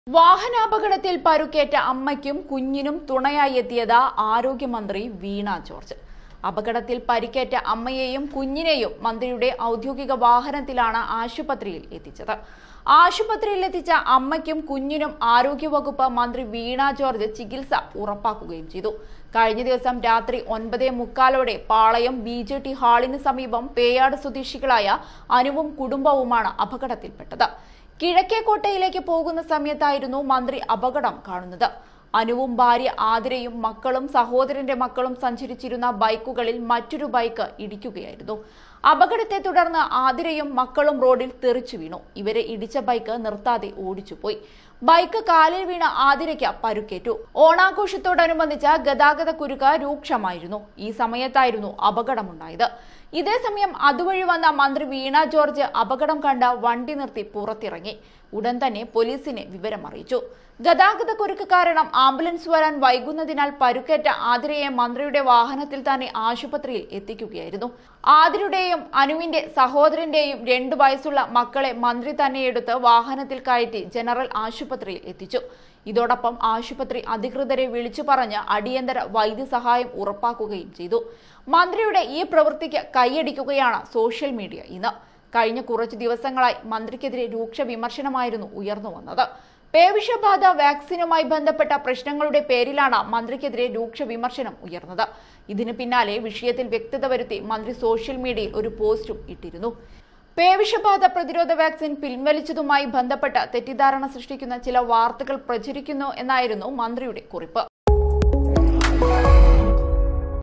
വാഹനാപകടത്തിൽ പരുക്കേറ്റ അമ്മയ്ക്കും കുഞ്ഞിനും തുണയായി എത്തിയത് ആരോഗ്യമന്ത്രി വീണ ജോർജ് അപകടത്തിൽ പരിക്കേറ്റ അമ്മയെയും കുഞ്ഞിനെയും മന്ത്രിയുടെ ഔദ്യോഗിക വാഹനത്തിലാണ് ആശുപത്രിയിൽ എത്തിച്ചത് ആശുപത്രിയിൽ എത്തിച്ച അമ്മയ്ക്കും കുഞ്ഞിനും ആരോഗ്യവകുപ്പ് മന്ത്രി വീണ ജോർജ് ചികിത്സ ഉറപ്പാക്കുകയും ചെയ്തു കഴിഞ്ഞ ദിവസം രാത്രി ഒൻപതേ മുക്കാലോടെ പാളയം ബി ജെ ടി ഹാളിന് സമീപം പേയാട് സ്വദേശികളായ അനുവും കുടുംബവുമാണ് അപകടത്തിൽപ്പെട്ടത് കിഴക്കേക്കോട്ടയിലേക്ക് പോകുന്ന സമയത്തായിരുന്നു മന്ത്രി അപകടം കാണുന്നത് അനുവും ഭാര്യ ആതിരയും മക്കളും സഹോദരന്റെ മക്കളും സഞ്ചരിച്ചിരുന്ന ബൈക്കുകളിൽ മറ്റൊരു ബൈക്ക് ഇടിക്കുകയായിരുന്നു അപകടത്തെ തുടർന്ന് ആതിരയും മക്കളും റോഡിൽ തെറിച്ചു വീണു ഇവരെ ഇടിച്ച ബൈക്ക് നിർത്താതെ ഓടിച്ചുപോയി ബൈക്ക് കാലിൽ വീണ ആതിരയ്ക്ക് പരുക്കേറ്റു ഓണാഘോഷത്തോടനുബന്ധിച്ച് ഗതാഗത കുരുക്ക് രൂക്ഷമായിരുന്നു ഈ സമയത്തായിരുന്നു അപകടമുണ്ടായത് ഇതേസമയം അതുവഴി വന്ന മന്ത്രി വീണ ജോർജ് അപകടം കണ്ട വണ്ടി നിർത്തി പുറത്തിറങ്ങി ഉടൻ തന്നെ പോലീസിനെ വിവരം അറിയിച്ചു ഗതാഗത കുരുക്ക് കാരണം ആംബുലൻസ് വരാൻ വൈകുന്നതിനാൽ പരുക്കേറ്റ ആതിരയെ മന്ത്രിയുടെ വാഹനത്തിൽ തന്നെ ആശുപത്രിയിൽ എത്തിക്കുകയായിരുന്നു ആതിരയുടെയും അനുവിന്റെ സഹോദരന്റെയും രണ്ടു വയസ്സുള്ള മക്കളെ മന്ത്രി തന്നെ എടുത്ത് വാഹനത്തിൽ കയറ്റി ജനറൽ ആശുപത്രിയിൽ എത്തിച്ചു ഇതോടൊപ്പം ആശുപത്രി അധികൃതരെ വിളിച്ചു പറഞ്ഞ് അടിയന്തര വൈദ്യസഹായം ഉറപ്പാക്കുകയും ചെയ്തു മന്ത്രിയുടെ ഈ പ്രവൃത്തിക്ക് കൈയടിക്കുകയാണ് സോഷ്യൽ മീഡിയ ഇന്ന് കഴിഞ്ഞ കുറച്ചു ദിവസങ്ങളായി മന്ത്രിക്കെതിരെ രൂക്ഷ വിമർശനമായിരുന്നു ഉയർന്നു വന്നത് പേവിഷബാധ വാക്സിനുമായി ബന്ധപ്പെട്ട പ്രശ്നങ്ങളുടെ പേരിലാണ് മന്ത്രിക്കെതിരെ രൂക്ഷ വിമർശനം ഉയർന്നത് ഇതിന് പിന്നാലെ വിഷയത്തിൽ വ്യക്തത വരുത്തി മന്ത്രി സോഷ്യൽ മീഡിയയിൽ ഒരു പോസ്റ്റും ഇട്ടിരുന്നു പേവിഷബാധ പ്രതിരോധ വാക്സിൻ പിൻവലിച്ചതുമായി ബന്ധപ്പെട്ട് തെറ്റിദ്ധാരണ സൃഷ്ടിക്കുന്ന ചില വാർത്തകൾ പ്രചരിക്കുന്നു എന്നായിരുന്നു മന്ത്രിയുടെ കുറിപ്പ്